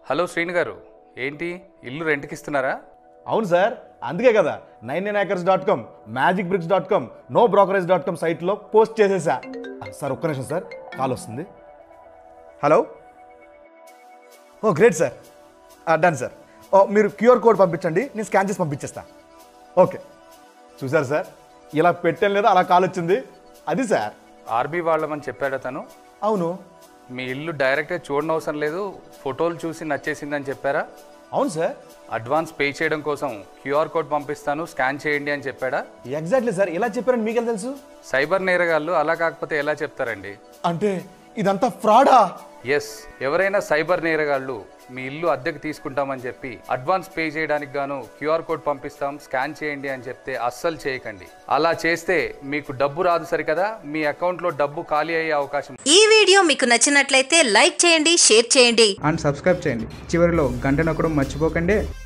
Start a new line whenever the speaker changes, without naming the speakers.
hello Srinu గారు ఏంటి ఇల్లు రెంట్కి ఇస్తున్నారా
అవును సార్ అందుకే కదా nine nine acres dot com magic bricks dot com no brokerage dot com సైట్లో పోస్ట్ చేసేసా సార్ ఒక్క నిమిషం సార్ కాల్ వస్తుంది hello oh great sir done sir ఓ మీరు క్యూఆర్ కోడ్ పంపించండి నేను స్కాన్ చేసి పంపించేస్తా ఓకే చూసారు సార్ ఇలా పెట్టాను లేదా అలా కాల్ వచ్చింది అది సార్
ఆర్బీ వాళ్ళమని చెప్పాడా తను
అవును
మీ ఇల్లు డైరెక్ట్గా చూడనవసరం లేదు ఫోటోలు చూసి నచ్చేసిందని చెప్పారా
అవును సార్
అడ్వాన్స్ పే చేయడం కోసం క్యూఆర్ కోడ్ పంపిస్తాను స్కాన్ చేయండి అని చెప్పాడా
ఎగ్జాక్ట్లీ సార్ ఇలా చెప్పారని మీకు ఎలా తెలుసు
సైబర్ నేరగాళ్ళు అలా కాకపోతే ఎలా చెప్తారండి
అంటే ఇదంతా ఫ్రాడా
ఎస్ ఎవరైనా సైబర్ నేరగాళ్ళు మీ ఇల్లు అద్దెకు తీసుకుంటామని చెప్పి అడ్వాన్స్ పే చేయడానికి గాను క్యూఆర్ కోడ్ పంపిస్తాం స్కాన్ చేయండి అని చెప్తే అస్సలు చేయకండి అలా చేస్తే మీకు డబ్బు రాదు సరికదా మీ అకౌంట్లో డబ్బు ఖాళీ అయ్యే అవకాశం
ఈ వీడియో మీకు నచ్చినట్లయితే లైక్ చేయండి షేర్ చేయండి
అండ్ సబ్స్క్రైబ్ చేయండి చివరిలో గంట నొక్కడం మర్చిపోకండి